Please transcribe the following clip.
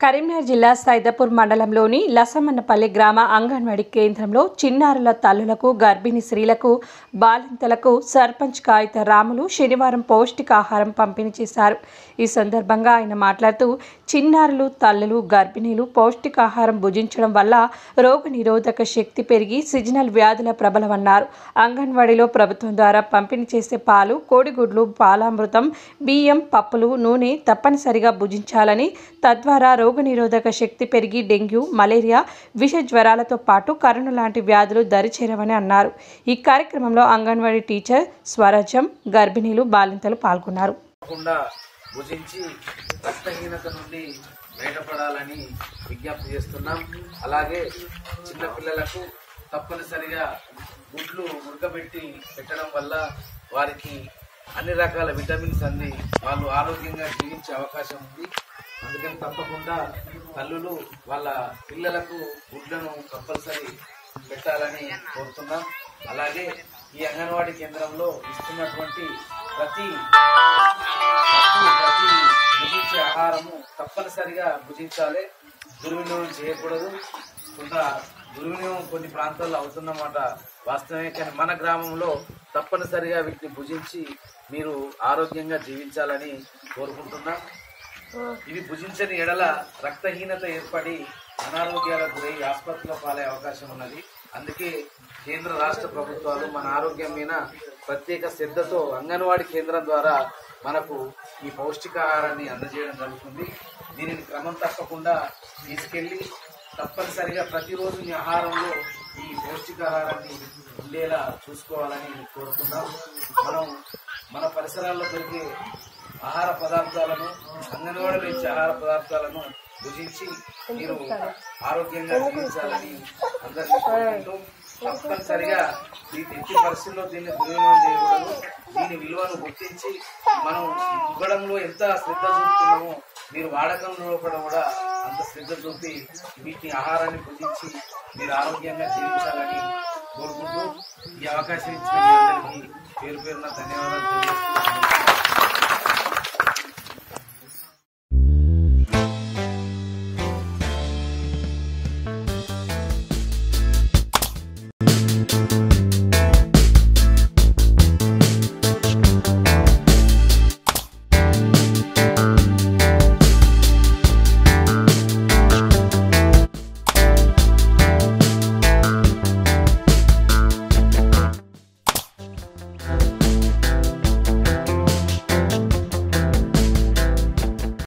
కరీంనగర్ జిల్లా సైదాపూర్ మండలంలోని లసమన్నపల్లి గ్రామ అంగన్వాడీ కేంద్రంలో చిన్నారుల తల్లులకు గర్భిణీ స్త్రీలకు బాలింతలకు సర్పంచ్ కాగిత రాములు శనివారం పౌష్టికాహారం పంపిణీ చేశారు ఈ సందర్భంగా ఆయన మాట్లాడుతూ చిన్నారులు తల్లులు గర్భిణీలు పౌష్టికాహారం భుజించడం వల్ల రోగనిరోధక శక్తి పెరిగి సిజనల్ వ్యాధుల ప్రబలమన్నారు అంగన్వాడీలో ప్రభుత్వం ద్వారా పంపిణీ చేసే పాలు కోడిగుడ్లు పాలామృతం బియ్యం పప్పులు నూనె తప్పనిసరిగా భుజించాలని తద్వారా రోగనిరోధక శక్తి పెరిగి డెంగ్యూ మలేరియా విష జ్వరాలతో పాటు కరోనా లాంటి వ్యాధులు దరిచేరవని అన్నారు ఈ కార్యక్రమంలో అంగన్వాడీ టీచర్ స్వరాజ్యం గర్భిణీలు బాలింతలు పాల్గొన్నారు తప్పకుండా భుజించి రక్తహీనత నుండి బయటపడాలని విజ్ఞప్తి చేస్తున్నాం అలాగే చిన్నపిల్లలకు తప్పనిసరిగా గుడ్లు ఉడకబెట్టి పెట్టడం వల్ల వారికి అన్ని రకాల విటమిన్స్ అంది వాళ్ళు ఆరోగ్యంగా జీవించే అవకాశం ఉంది అందుకని తప్పకుండా తల్లులు వాళ్ళ పిల్లలకు గుడ్లను కంపల్సరీ పెట్టాలని కోరుతున్నాం అలాగే ఈ అంగన్వాడీ కేంద్రంలో ఇస్తున్నటువంటి ప్రతి వస్తువు, ప్రతి భుజించే ఆహారము తప్పనిసరిగా భుజించాలి దుర్వినియోగం చేయకూడదు కొంత దుర్వినియోగం కొన్ని ప్రాంతాల్లో అవుతున్నమాట వాస్తవమే కానీ మన గ్రామంలో తప్పనిసరిగా వీటిని భుజించి మీరు ఆరోగ్యంగా జీవించాలని కోరుకుంటున్నాం ఇవి భుజించని ఎడల రక్తహీనత ఏర్పడి అనారోగ్యాలకు గురై ఆసుపత్రిలో పాలే అవకాశం ఉన్నది అందుకే కేంద్ర రాష్ట్ర ప్రభుత్వాలు మన ఆరోగ్యం మీద ప్రత్యేక శ్రద్ధతో అంగన్వాడీ కేంద్రం ద్వారా మనకు ఈ పౌష్టికాహారాన్ని అందజేయడం జరుగుతుంది దీనిని క్రమం తప్పకుండా తీసుకెళ్లి తప్పనిసరిగా ప్రతిరోజు మీ ఆహారంలో ఈ పౌష్టికాహారాన్ని ఉండేలా చూసుకోవాలని కోరుతున్నాం మనం మన పరిసరాల్లో దొరికే ఆహార పదార్థాలను అంగన్వాడీలో ఇచ్చే ఆహార పదార్థాలను భుజించి మీరు ఆరోగ్యంగా జీవించాలని అందరినీ కోరుకుంటూ తప్పనిసరిగా ఈ ఎట్టి పరిస్థితుల్లో దీన్ని దుర్వినియోగం చేయకూడదు దీని విలువను గుర్తించి మనం ఇవ్వడంలో ఎంత శ్రద్ధ చూపుతున్నామో మీరు వాడకంలో కూడా కూడా అంత శ్రద్ధ చూపి వీటిని ఆహారాన్ని భుజించి మీరు ఆరోగ్యంగా జీవించాలని కోరుకుంటూ ఈ అవకాశం ఇచ్చిన మీ అందరికీ పేరు పేరున ధన్యవాదాలు తెలియజేస్తున్నాను